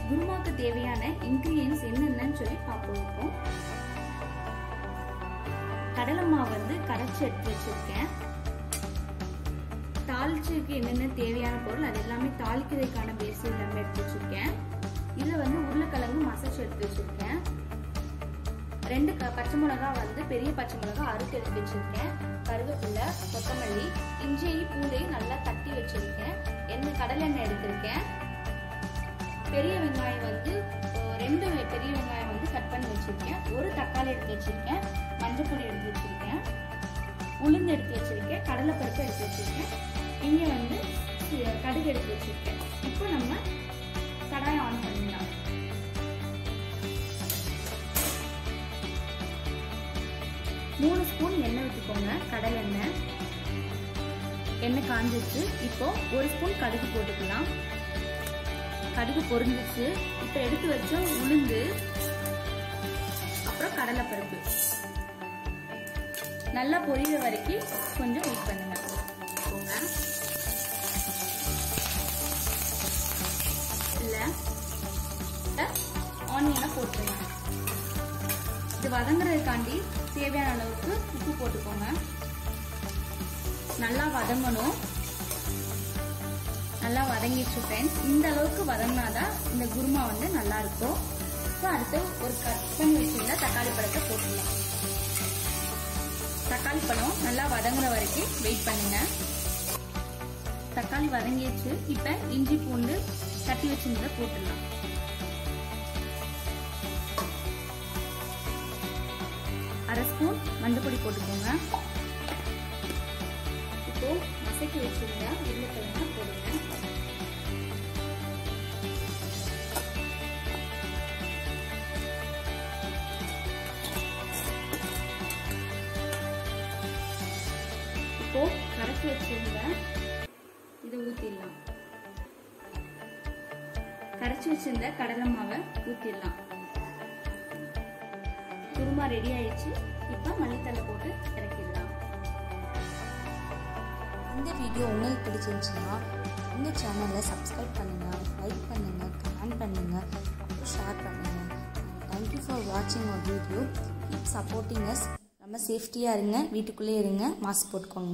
குருமாவுக்கு தேவையான இன்கிரீடியன்ஸ் என்னென்னு சொல்லி பார்ப்போம் இப்போ கடலை மாவு வந்து கரைச்சி எடுத்து வச்சிருக்கேன் தாளிச்சுக்கு என்னென்ன தேவையான பொருள் அது எல்லாமே தாளிக்கிறதுக்கான பேஸ் எல்லாமே எடுத்து வச்சிருக்கேன் இதில் வந்து உருளைக்கிழங்கு மசாஜ் எடுத்து வச்சிருக்கேன் ரெண்டு க பச்சை மிளகா வந்து பெரிய பச்சை மிளகா அறுத்து எடுத்து வச்சிருக்கேன் கருவேப்பிலை கொத்தமல்லி இஞ்சியையும் பூண்டையும் நல்லா தட்டி வச்சிருக்கேன் எண்ணெய் கடலெண்ணெய் எடுத்திருக்கேன் பெரிய வெங்காயம் வந்து ரெண்டு பெரிய வெங்காயம் வந்து கட் பண்ணி வச்சிருக்கேன் ஒரு தக்காளி எடுத்து வச்சிருக்கேன் மஞ்சள் பொடி எடுத்து வச்சிருக்கேன் உளுந்து எடுத்து வச்சிருக்கேன் கடலைப்பருப்பு எடுத்து வச்சிருக்கேன் இங்கே வந்து கடுகு எடுத்து வச்சிருக்கேன் இப்போ நம்ம கடாயை ஆன் பண்ணிடலாம் மூணு ஸ்பூன் எண்ணெய் விட்டுக்கோங்க கடல் எண்ணெய் எண்ணெய் காஞ்சிச்சு இப்போ ஒரு ஸ்பூன் கடுகு போட்டுக்கலாம் கடுகு பொரிஞ்சிச்சு இப்போ எடுத்து வச்ச உளுந்து அப்புறம் கடலைப்பருப்பு நல்லா பொரியிற வரைக்கும் கொஞ்சம் வெயிட் பண்ணுங்க போங்க இல்ல ஆனியனை போட்டுருங்க இது வதங்குறதுக்காண்டி தேவையான அளவுக்கு உப்பு போட்டுக்கோங்க நல்லா வதங்கணும் நல்லா வதங்கிடுச்சு ஃப்ரெண்ட்ஸ் இந்த அளவுக்கு வதங்கினாதான் இந்த குருமா வந்து நல்லா இருக்கும் ஸோ அடுத்து ஒரு கட் பண்ணி வச்சிருந்தா தக்காளி பழத்தை போட்டுடலாம் தக்காளி பழம் நல்லா வதங்குற வரைக்கும் வெயிட் பண்ணுங்க தக்காளி வதங்கிடுச்சு இப்போ இஞ்சி பூண்டு தட்டி வச்சிருந்ததை போட்டுடலாம் அரை ஸ்பூன் மஞ்சப்பொடி போட்டுக்கோங்க இப்போ மசக்கி வச்சிருந்த உருளைக்கிழங்கு போடுங்க இப்போ கரைச்சி வச்சிருந்த இதை ஊத்திடலாம் கரைச்சி வச்சிருந்த கடலை மாவை ஊத்திடலாம் குருமா ரெடி ஆயிடுச்சு இப்போ மல்லித்தலை போட்டு இறக்கிடலாம் இந்த வீடியோ உங்களுக்கு பிடிச்சிருந்துச்சுன்னா இந்த சேனலை சப்ஸ்கிரைப் பண்ணுங்கள் லைக் பண்ணுங்கள் கமெண்ட் பண்ணுங்கள் அப்புறம் ஷேர் பண்ணுங்கள் தேங்க்யூ ஃபார் வாட்சிங் our video keep supporting us நம்ம சேஃப்டியாக இருங்க வீட்டுக்குள்ளே இருங்க மாஸ்க் போட்டுக்கோங்க